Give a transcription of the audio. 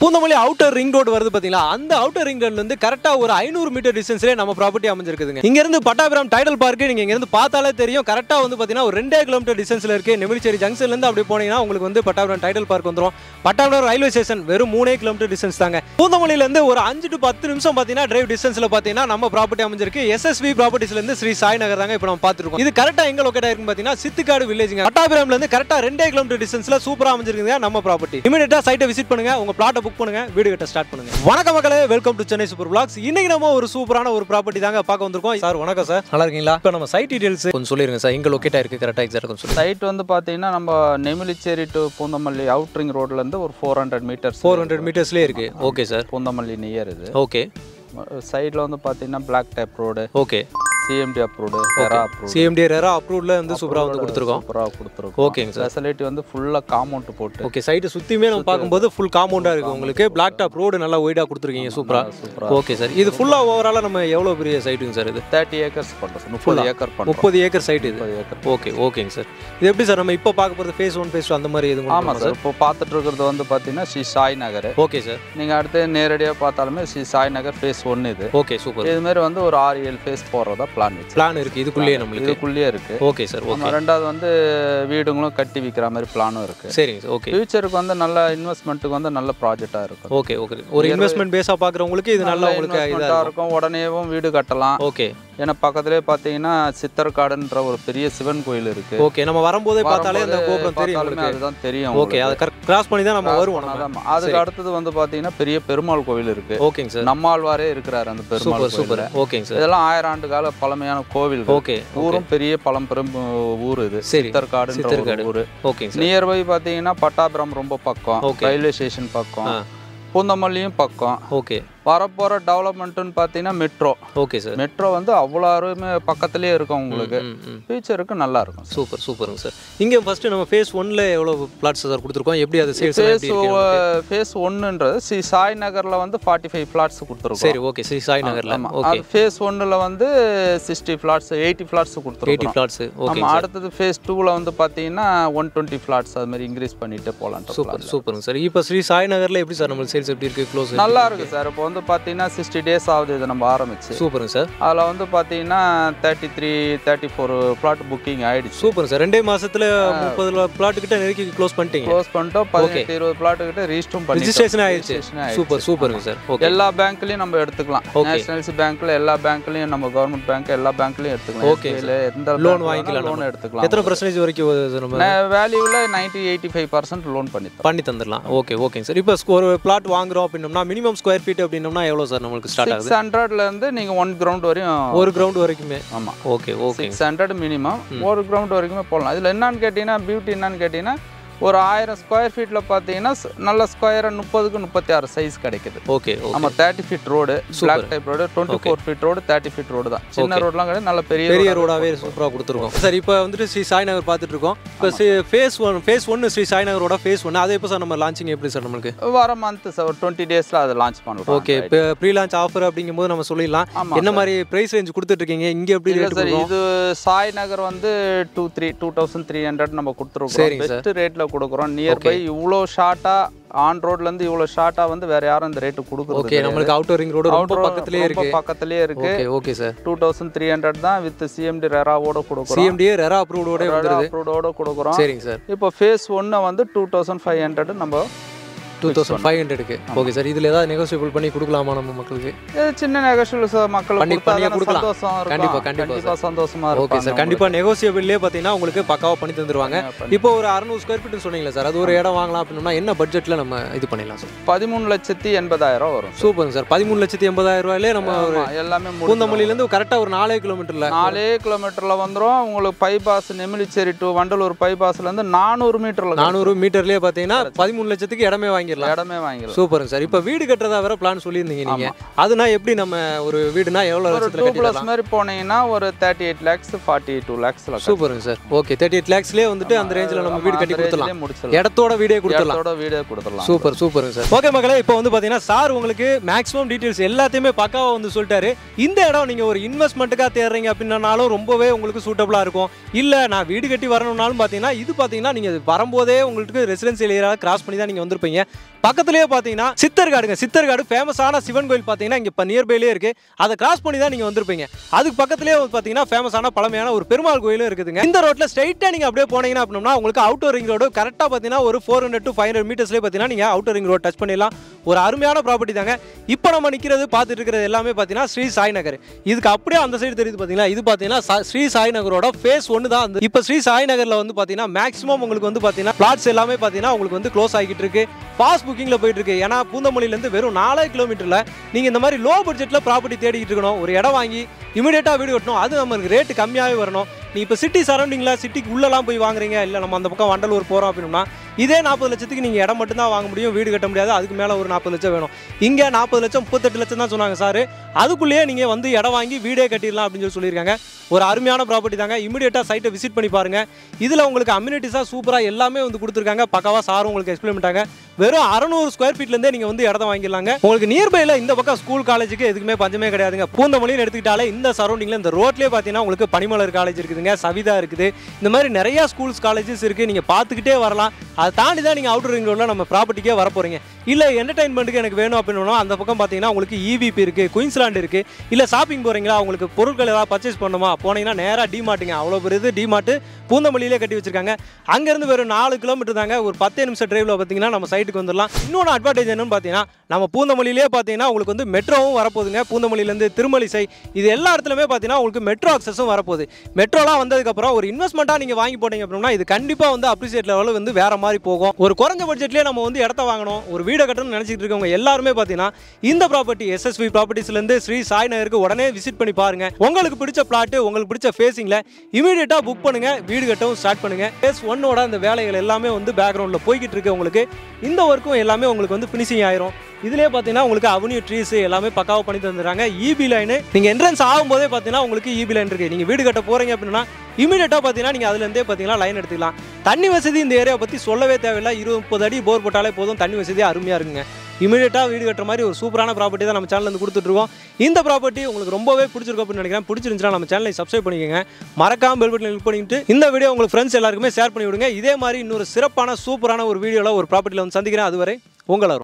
Poonamallee outer ring road வருது பாத்தீங்களா அந்த அவுட்டர் ரிங் ரோட்ல இருந்து கரெக்டா ஒரு ஐநூறு மீட்டர் டிஸ்டன்ஸ்லேயே நம்ம ப்ராப்பர்ட்டி அமைஞ்சிருக்குதுங்க இங்க இருந்து பட்டாபிராம் டைடல் பார்க் நீங்க இங்க இருந்து பார்த்தாலே தெரியும் கரெக்டா வந்து பாத்தீங்கன்னா ஒரு ரெண்டே கிலோமீட்டர் டிஸ்டன்ஸ்ல இருக்கு நெமிலிச்சேரி ஜங்ஷன்ல இருந்து அப்படி போனீங்கன்னா உங்களுக்கு வந்து பட்டாபிராம் டைடல் பார்க் வந்துரும் பட்டாபிராம் ரயில்வே ஸ்டேஷன் வெறும் மூணே கிலோமீட்டர் டிஸ்டன்ஸ் தாங்க பூந்தமல்லியில இருந்து ஒரு அஞ்சு டு பத்து நிமிஷம் பாத்தீங்கன்னா டிரைவ் டிஸ்டன்ஸ்ல பாத்தீங்கன்னா நம்ம ப்ராப்பர்ட்டி அமைஞ்சிருக்கு எஸ்எஸ்வி ப்ராப்பர்ட்டிஸ்ல இருந்து ஸ்ரீ சாய் நகர் தாங்க இப்போ நம்ம பார்த்துருக்கோம் இது கரெக்டா எங்க லொக்கேட் ஆயிருக்கு பாத்தீங்கன்னா சித்துக்காடு வில்லேஜ்ங்க பட்டாபிராம்ல இருந்து கரெக்டா ரெண்டே கிலோமீட்டர் டிஸ்டன்ஸ்ல சூப்பரா அமைஞ்சிருக்குங்க நம்ம ப்ராப்பர்ட்டி இமீடியட்டா சைட்டை விசிட் பண்ணுங்க உங்க பிளாட்டை புக் பண்ணுங்க வீடு கட்ட ஸ்டார்ட் பண்ணுங்க வணக்கம் மக்களே welcome to Chennai super blocks இன்னைக்கு நம்ம ஒரு சூப்பரான ஒரு ப்ராப்பர்ட்டி தாங்க பார்க்க வந்திருக்கோம் சார் வணக்கம் சார் நல்லா இருக்கீங்களா இப்போ நம்ம சைட் டீடைல்ஸ் கொஞ்சம் சொல்லிருங்க சார் எங்க லொக்கேட் ஆயிருக்கு கரெக்டா எக்ஸாக்ட் கொஞ்சம் சொல்லுங்க சைட் வந்து பார்த்தீங்கன்னா நம்ம நெமிலிச்சேரி டு பூந்தமல்லி அவுட்ரிங் ரோட்லேருந்து ஒரு four hundred metres four hundred மீட்டர்ஸ்லேயே இருக்கு ஓகே சார் பூந்தமல்லி நியர் இது ஓகே சைடில் வந்து பார்த்தீங்கன்னா black tap road okay CMD approved RERA approved CMD RERA அப்ரூவ்ல வந்து சூப்பரா வந்து கொடுத்துருக்கோம் சூப்பராக கொடுத்துருக்கோம் ஓகேங்க சார் ஃபெசிலிட்டி வந்து ஃபுல்லாக காம்பவுண்ட் போட்டு ஓகே சைட்டு சுத்தியுமே நம்ம பார்க்கும்போது ஃபுல் காம்பவுண்டா இருக்கு உங்களுக்கு பிளாக் டாப் ரோடு நல்லா ஒய்டா கொடுத்துருக்கீங்க சூப்பரா சூப்பரா ஓகே சார் இது ஃபுல்லா ஓவராலா நம்ம எவ்வளவு பெரிய சைட்டுங்க சார் இது தேர்ட்டி ஏக்கர்ஸ் பண்ணுறோம் முப்பது ஏக்கர் பண்ணுறோம் முப்பது ஏக்கர் சைட் இது முப்பது ஏக்கர் ஓகே ஓகேங்க சார் இது எப்படி சார் நம்ம இப்போ பார்க்க போகிறது ஃபேஸ் ஒன் ஃபேஸ் டூ அந்த மாதிரி எதுவும் ஆமாம் சார் இப்போ பார்த்துட்டு இருக்கிறது வந்து பார்த்தீங்கன்னா ஸ்ரீ சாய் நகர் ஓகே சார் நீங்கள் அடுத்து நேரடியாக பார்த்தாலுமே ஸ்ரீ சாய் நகர் ஃபேஸ் ஒன்று இது ஓகே சூப்பர் இதுமாரி வந்து ஒரு ஆறு ஏழு ஃபேஸ் போடுறதா பிளான் வச்சு பிளான் இருக்கு இதுக்குள்ளேயே நம்மளுக்கு இதுக்குள்ளேயே இருக்கு ஓகே சார் ஓகே ஆமா, ரெண்டாவது வந்து வீடுங்களும் கட்டி விற்கிற மாதிரி பிளானும் இருக்கு சரிங்க சார் ஓகே ஃபியூச்சருக்கு வந்து நல்ல இன்வெஸ்ட்மெண்ட்டுக்கு வந்து நல்ல ப்ராஜெக்டாக இருக்கும் ஓகே ஓகே ஒரு இன்வெஸ்ட்மெண்ட் பேஸாக பார்க்குறவங்களுக்கு இது நல்லா உங்களுக்கு investment-ஆ இதாக இருக்கும் உடனேவும் வீடு கட்டலாம் ஓகே ஏன்னா பக்கத்துலேயே பார்த்தீங்கன்னா சித்தர்காடுன்ற ஒரு பெரிய சிவன் கோயில் இருக்கு ஓகே நம்ம வரும்போதே பார்த்தாலே அந்த வரும்போது கோபுரம் தெரியும் பார்த்தாலுமே உங்களுக்கு அதுதான் தெரியும் ஓகே அதை கிராஸ் பண்ணி தான் நம்ம வருவோம் நம்ம அதான் அதுக்கு அடுத்தது வந்து பார்த்தீங்கன்னா பெரிய பெருமாள் கோவில் இருக்கு ஓகேங்க சார் நம்மாழ்வாரே இருக்கிறாரு அந்த பெருமாள் சூப்பர் சூப்பர் கோயில் ஓகேங்க சார் இதெல்லாம் ஆயிரம் ஆண்டு கால பழமையான கோவில் ஓகே ஊரும் பெரிய பழம்பெரும் ஊர் இது சரி சித்தர்காடுன்ற சித்தர்காடு. ஒரு ஊர் ஓகேங்க சார் நியர்பை பார்த்தீங்கன்னா பட்டாபிரம் ரொம்ப பக்கம் Okay. ரயில்வே ஸ்டேஷன் பக்கம் ஆ. பூந்தமல்லியும் பக்கம் ஓகே வரப்போகிற டெவலப்மெண்ட்டுன்னு பார்த்தீங்கன்னா மெட்ரோ ஓகே சார் மெட்ரோ வந்து அவ்வளோ அருமே பக்கத்துலேயே இருக்கும் உங்களுக்கு ம் ம் ஃபியூச்சருக்கு நல்லா இருக்கும் சூப்பர் சூப்பருங்க சார் இங்கே ஃபர்ஸ்ட் நம்ம ஃபேஸ் ஒன்ல எவ்வளோ பிளாட்ஸ் சார் கொடுத்துருக்கோம் எப்படி அது சேல்ஸ் ஃபேஸ் ஃபேஸ் ஒன்றுன்றது ஸ்ரீ சாய் நகரில் வந்து ஃபார்ட்டி ஃபைவ் ஃப்ளாட்ஸ் கொடுத்துருக்கோம் சரி ஓகே ஸ்ரீ சாய் நகர்ல ஆமா. ஓகே அது ஃபேஸ் ஒன்றில் வந்து sixty flats eighty flats eighty கொடுத்துருக்கோம் பிளாட்ஸ் ஓகே ஆமாம் அடுத்தது ஃபேஸ் டூவில் வந்து பார்த்தீங்கன்னா ஒன் டுவெண்ட்டி ஃப்ளாட்ஸ் அது மாதிரி இன்க்ரீஸ் பண்ணிட்டு போகலான்ட்டு சூப்பர் சூப்பருங்க சார் இப்போ ஸ்ரீ சாய் நகர்ல எப்படி சார் நம்மளுக்கு சேல்ஸ் எப்படி இருக்கு க்ளோஸ் நல்லா இருக்கு சார் இப்போ வந்து பார்த்தீங்கன்னா சிக்ஸ்டி டேஸ் ஆகுது இதை நம்ம ஆரம்பிச்சு சூப்பருங்க சார் அதில் வந்து பார்த்தீங்கன்னா thirty three thirty four plot booking ஆயிடுச்சு சூப்பர் சார் ரெண்டே மாசத்துல முப்பது பிளாட் கிட்ட நெருக்கி க்ளோஸ் பண்ணிட்டீங்க க்ளோஸ் பண்ணிட்டோம் பதினெட்டு இருபது பிளாட் கிட்ட ரிஜிஸ்டரும் பண்ணி ரிஜிஸ்ட்ரேஷன் ஆயிடுச்சு சூப்பர் சூப்பருங்க சார் ஓகே எல்லா பேங்க்லயும் நம்ம எடுத்துக்கலாம் Okay. நேஷனல்ஸ் பேங்க்ல எல்லா பேங்க்லயும் நம்ம கவர்மெண்ட் பேங்க் எல்லா பேங்க்லயும் எடுத்துக்கலாம் Okay, SBI ல எந்த Loan வாங்கிக்கலாம் லோன் நம்ம. எடுத்துக்கலாம் எத்தனை பர்சன்டேஜ் வரைக்கும் வருது நம்ம வேல்யூவில் ninety eighty five percent loan பண்ணி தரோம் பண்ணி தந்துடலாம் ஓகே ஓகேங்க சார் இப்போ ஒரு பிளாட் வாங்குறோம் அப்படின்னோம்னா மினிமம் ஸ்கொயர் ஃபீட் அப்படின்னோம்னா எவ்வளோ சார் நம்மளுக்கு ஸ்டார்ட் ஆகுது சிக்ஸ் ஹண்ட்ரட்ல இருந்து நீங்க ஒன் கிரவுண்ட் வரையும் ஒரு கிரவுண்ட் வரைக்குமே ஆமா okay okay six hundred minimum ஒரு கிரவுண்ட் வரைக்குமே போடலாம் இதுல என்னன்னு கேட்டீங்கன்னா பியூட்டி என்னன்னு கேட்டீங்கன்னா ஒரு ஆயிரம் ஸ்கொயர் ஃபீட்ல பார்த்தீங்கன்னா ஸ்- நல்ல ஸ்கொயர் முப்பதுக்கு முப்பத்தி ஆறு சைஸ் கிடைக்குது ஓகே ஓகே நம்ம thirty feet road black type road twenty four feet road thirty feet road தான் சின்ன ரோட்லாம் கிடையாது நல்ல பெரிய பெரிய road ஆ ரோடாவே சூப்பராக கொடுத்துருக்கோம் சார் இப்போ வந்துட்டு ஸ்ரீ சாய் நகர் பார்த்துட்டு இருக்கோம் இப்போ ஃபேஸ் ஒன் ஃபேஸ் ஒன்று ஸ்ரீ சாய் நகரோட ஃபேஸ் ஒன்று அது எப்போ சார் நம்ம லான்ச்சிங் எப்படி சார் நம்மளுக்கு வர மந்த் சார் ஒரு டுவெண்ட்டி டேஸில் அதை லான்ச் பண்ணலாம் ஓகே இப்போ ப்ரீ லான்ச் ஆஃபர் அப்படிங்கும்போது நம்ம சொல்லிடலாம் ஆமா என்ன மாதிரி ப்ரைஸ் ரேஞ்ச் கொடுத்துட்டு இருக்கீங்க இங்கே எப்படி இல்லை ரேட் சார் இது சாய் நகர் வந்து two three two thousand three hundred நம்ம கொடுத்துருக்கோம் சரிங்க பெஸ்ட் ரேட்டில் கொடுக்குறோம் நியர்பை இவ்வளோ ஷார்ட்டாக ஆன் ரோட்லேருந்து இவ்வளோ ஷார்ட்டாக வந்து வேற யாரும் இந்த ரேட்டு கொடுக்குறது ஓகே நம்மளுக்கு அவுட்டர் ரிங் ரோடு ரொம்ப Outer- பக்கத்துலேயே ரொம்ப இருக்கு பக்கத்துலேயே இருக்கு okay okay sir two thousand three hundred தான் வித் சிஎம்டி ரெராவோட கொடுக்குறோம் சிஎம்டிஏ ரெரா அப்ரூவ்டோட வந்துருது அப்ரூவோட கொடுக்குறோம் சரிங்க சார் இப்போ ஃபேஸ் ஒன்னை வந்து டூ தௌசண்ட் ஃபைவ் ஹண்ட்ரட் நம்ம டூ தௌசண்ட் ஃபைவ் ஹண்ட்ரடுக்கு ஓகே சார் இதில் ஏதாவது நெகோசியபிள் பண்ணி கொடுக்கலாமா நம்ம மக்களுக்கு இது சின்ன நெகோஷியல் சார் மக்களுக்கு பண்ணி- கொடுத்தா பண்ணியே தானே கொடுக்கலாம். சந்தோஷம் இருக்கும். கண்டிப்பா, கண்டிப்பா கண்டிப்பா சந்தோஷமா ஓகே இருக்கும் சார் கண்டிப்பாக நெகோசியபிள்லேயே பார்த்தீங்கன்னா உங்களுக்கு பக்காவாக பண்ணி தந்துருவாங்க இப்போ ஒரு அறநூறு ஸ்கொயர் ஃபீட் சொன்னீங்களா சார் அது ஒரு இடம் வாங்கலாம் அப்படின்னா என்ன பட்ஜெட்டில் நம்ம இது பண்ணிடலாம் சார் பதிமூணு லட்சத்தி எண்பதாயிரம் வரும் சூப்பருங்க சார் பதிமூணு லட்சத்தி எண்பதாயிரம் ரூபாயிலே நம்ம ஒரு ஆமா, எல்லாமே முடிஞ்சிடும். பூந்தமல்லியிலேருந்து கரெக்டாக ஒரு நாலே கிலோமீட்டரில் நாலே கிலோமீட்டர்ல வந்துரும் உங்களுக்கு பைபாஸ் நெமிலிச்சேரி டு வண்டலூர் பைபாஸ்ல இருந்து நானூறு மீட்டர்ல நானூறு மீட்டர்லேயே பார்த்தீங்கன்னா பதிமூணு லட்சத்துக்கு இடமே வாங்கிடலாம் இடமே வாங்கிடலாம் சூப்பருங்க சார் இப்போ வீடு கட்டுறதா வேற பிளான் சொல்லியிருந்தீங்க நீங்க அதுனா எப்படி நம்ம ஒரு வீடுனா எவ்வளோ ஒரு லட்சத்தில் டூ கட்டிடலாம் பிளஸ் மாதிரி போனீங்கன்னா ஒரு thirty eight lakhs forty two லேக்ஸ்ல சூப்பருங்க சார் ஓகே தேர்ட்டி எயிட் லேக்ஸ்லேயே வந்துட்டு அந்த ரேஞ்சில் நம்ம வீடு கட்டி கொடுத்துடலாம் முடிச்சிடலாம் இடத்தோட வீடே கொடுத்துடலாம் இடத்தோட வீடே கொடுத்துடலாம் சூப்பர் சூப்பருங்க சார் ஓகே மக்களே இப்போ வந்து பார்த்தீங்கன்னா சார் உங்களுக்கு மேக்ஸிமம் டீட்டெயில்ஸ் எல்லாத்தையுமே பக்காவா வந்து சொல்லிட்டாரு இந்த இடம் நீங்கள் ஒரு இன்வெஸ்ட்மெண்ட்டுக்காக தேடுறீங்க அப்படின்னாலும் ரொம்பவே உங்களுக்கு சூட்டபுளாக இருக்கும் இல்லை நான் வீடு கட்டி வரணும்னாலும் பார்த்தீங்கன்னா இது பார்த்தீங்கன்னா நீங்கள் வரும்போதே உங்களுக்கு ரெசிடென்சியல் ஏரியாவில் கிராஸ் பண்ணி தான் நீங்கள் வந்திருப்பீங்க பக்கத்துலேயே பார்த்தீங்கன்னா சித்தர்காடுங்க சித்தர்காடு ஃபேமஸான சிவன் கோயில் பார்த்தீங்கன்னா இங்கே இப்போ நியர்பைலேயே இருக்குது அதை கிராஸ் பண்ணி தான் நீங்கள் வந்திருப்பீங்க அதுக்கு பக்கத்துலேயே வந்து பார்த்தீங்கன்னா ஃபேமஸான பழமையான ஒரு பெருமாள் கோயிலும் இருக்குதுங்க இந்த ரோட்டில் ஸ்ட்ரைட்டாக நீங்கள் அப்படியே போனீங்கன்னா அப்படின்னா உங்களுக்கு அவுட்டர் ரிங் ரோடு கரெக்டாக பார்த்தீங்கன்னா ஒரு four hundred to five hundred மீட்டர்ஸ்லேயே பார்த்தீங்கன்னா நீங்கள் அவுட்டர் ரிங் ரோட் டச் பண்ணிடலாம் ஒரு அருமையான ப்ராப்பர்ட்டி தாங்க இப்போ நம்ம நிற்கிறது பார்த்துட்டு இருக்கிறது எல்லாமே பார்த்தீங்கன்னா ஸ்ரீ சாய் நகர் இதுக்கு அப்படியே அந்த சைடு தெரியுது பார்த்தீங்களா இது பார்த்தீங்கன்னா சா- ஸ்ரீ சாய் நகரோட ஃபேஸ் ஒன்று தான் அந்த இப்போ ஸ்ரீ சாய் நகரில் வந்து பார்த்தீங்கன்னா மேக்ஸிமம் உங்களுக்கு வந்து பார்த்தீங்கன்னா பிளாட்ஸ் எல்லாமே பார்த்தீங்கன்னா உங்களுக்கு வந்து க்ளோஸ் ஆகிட்டு இருக்கு ஃபாஸ்ட் புக்கிங்கில் போயிட்டு இருக்கு ஏன்னா பூந்தமல்லியிலேருந்து வெறும் நாலே கிலோமீட்டரில் நீங்கள் இந்த மாதிரி லோ பட்ஜெட்டில் ப்ராப்பர்ட்டி தேடிக்கிட்டு இருக்கணும் ஒரு இடம் வாங்கி இமீடியட்டாக வீடு கட்டணும் அது நமக்கு ரேட்டு கம்மியாகவே வரணும் நீ இப்போ சிட்டி சரௌண்டிங்கில் சிட்டிக்கு உள்ளலாம் போய் வாங்குறீங்க இல்லை நம்ம அந்த பக்கம் வண்டலூர் போகிறோம் அப்படின்னா இதே நாற்பது லட்சத்துக்கு நீங்கள் இடம் மட்டும்தான் வாங்க முடியும் வீடு கட்ட முடியாது அதுக்கு மேலே ஒரு நாற்பது லட்சம் வேணும் இங்கே நாற்பது லட்சம் முப்பத்தெட்டு லட்சம் தான் சொன்னாங்க சார் அதுக்குள்ளேயே நீங்கள் வந்து இடம் வாங்கி வீடே கட்டிடலாம் அப்படின்னு சொல்லி சொல்லியிருக்காங்க ஒரு அருமையான ப்ராப்பர்ட்டி தாங்க இமீடியட்டாக சைட்டை விசிட் பண்ணி பாருங்க இதில் உங்களுக்கு அம்யூனிட்டிஸாக சூப்பராக எல்லாமே வந்து கொடுத்துருக்காங்க பக்காவாக சாரும் உங்களுக்கு எக்ஸ்பிளைன் பண்ணிட்டாங்க வெறும் அறநூறு ஸ்கொயர் ஃபீட்லேருந்தே நீங்கள் வந்து இடத்த வாங்கிடலாங்க உங்களுக்கு நியர்பையில் இந்த பக்கம் ஸ்கூல் காலேஜுக்கு எதுக்குமே பஞ்சமே கிடையாதுங்க பூந்தமல்லின்னு எடுத்துக்கிட்டாலே இந்த சரௌண்டிங்கில் இந்த ரோட்லேயே பார்த்தீங்கன்னா உங்களுக்கு பனிமலர் காலேஜ் இருக்குதுங்க சவிதா இருக்குது இந்த மாதிரி நிறைய ஸ்கூல்ஸ் காலேஜஸ் இருக்குது நீங்கள் பார்த்துக்கிட்டே வரலாம் அதை தாண்டி தான் நீங்கள் அவுட்டர் ரிங் ரோடில் நம்ம ப்ராப்பர்ட்டிக்கே வர போகிறீங்க இல்லை என்டர்டைன்மெண்ட்டுக்கு எனக்கு வேணும் அப்படின்னா அந்த பக்கம் பார்த்தீங்கன்னா உங்களுக்கு இவிபி இருக்குது குயின்ஸ்லாண்ட் இருக்குது இல்லை ஷாப்பிங் போகிறீங்களா உங்களுக்கு பொருட்கள் ஏதாவது பர்ச்சேஸ் பண்ணுமா போனீங்கன்னா நேராக டிமார்ட்டுங்க அவ்வளோ பெரிய இது டிமார்ட்டு பூந்தமல்லியிலே கட்டி வச்சிருக்காங்க அங்கேருந்து வெறும் நாலு கிலோமீட்டர் தாங்க ஒரு பத்து நிமிஷம் டிரைவில் பார்த்தீங்கன்னா நம்ம சைட்டுக்கு வந்துடலாம் இன்னொன்று அட்வான்டேஜ் என்னன்னு பார்த்தீங்கன்னா நம்ம பூந்தமல்லியிலே பார்த்தீங்கன்னா உங்களுக்கு வந்து மெட்ரோவும் வரப்போகுதுங்க பூந்தமல்லியிலேருந்து திருமலிசை இது எல்லா இடத்துலையுமே பார்த்தீங்கன்னா உங்களுக்கு மெட்ரோ அக்சஸும் வரப்போகுது மெட்ரோலாம் வந்ததுக்கப்புறம் ஒரு இன்வெஸ்ட்மெண்ட்டாக நீங்கள் வாங்கி போட்டீங்க அப்படின்னா இது கண்டிப்பாக வந்து அப்ரிசியேட் லெவலில் வந்து வேற மாதிரி போகும் ஒரு குறைஞ்ச பட்ஜெட்லேயே நம்ம வந்து இடத்த வாங்கணும் ஒரு வீடை கட்டணும்னு நினச்சிட்டு இருக்கவங்க எல்லாருமே பார்த்தீங்கன்னா இந்த ப்ராப்பர்ட்டி எஸ்எஸ்வி ப்ராப்பர்ட்டிஸ்லேருந்து ஸ்ரீ சாய் நகருக்கு உடனே விசிட் பண்ணி பாருங்க உங்களுக்கு பிடிச்ச பிளாட்டு உங்களுக்கு பிடிச்ச ஃபேஸிங்கில் இமீடியட்டாக புக் பண்ணுங்க வீடு கட்டவும் ஸ்டார்ட் பண்ணுங்க ஃபேஸ் ஒன்னோட அந்த வேலைகள் எல்லாமே வந்து பேக்ரவுண்டில் போய்கிட்டு இருக்கு உங்களுக்கு இந்த ஒர்க்கும் எல்லாமே உங்களுக்கு வந்து ஃபினிஷிங் ஆயிரும் இதுலேயே பார்த்தீங்கன்னா உங்களுக்கு அவனியூ ட்ரீஸ் எல்லாமே பக்காவாக பண்ணி தந்துடுறாங்க இபி லைனு நீங்கள் என்ட்ரன்ஸ் ஆகும்போதே பார்த்தீங்கன்னா உங்களுக்கு இபி லைன் இருக்குது நீங்கள் வீடு கட்ட போகிறீங்க அப்படின்னா இமீடியட்டாக பார்த்தீங்கன்னா நீங்கள் அதுலேருந்தே பார்த்தீங்கன்னா லைன் எடுத்துக்கலாம் தண்ணி வசதி இந்த ஏரியா பற்றி சொல்லவே தேவையில்லை இருபது முப்பது அடி போர் போட்டாலே போதும் தண்ணி வசதி அருமையாக இருக்குங்க இமீடியட்டாக வீடு கட்டுற மாதிரி ஒரு சூப்பரான ப்ராப்பர்ட்டி தான் நம்ம சேனல்ல இருந்து கொடுத்துட்ருக்கோம் இந்த ப்ராப்பர்ட்டி உங்களுக்கு ரொம்பவே பிடிச்சிருக்கும் அப்படின்னு நினைக்கிறேன் பிடிச்சிருந்துச்சுன்னா நம்ம சேனலை சப்ஸ்கிரைப் பண்ணிக்கோங்க மறக்காம பெல் பட்டன் கிளிக் பண்ணிட்டு இந்த வீடியோ உங்களுக்கு ஃப்ரெண்ட்ஸ் எல்லாருக்குமே ஷேர் பண்ணி விடுங்க இதே மாதிரி இன்னொரு சிறப்பான சூப்பரான ஒரு வீடியோவில் ஒரு ப்ராப்பர்ட்டியில் வந்து சந்திக்கிறேன் அதுவரை உங்களரும்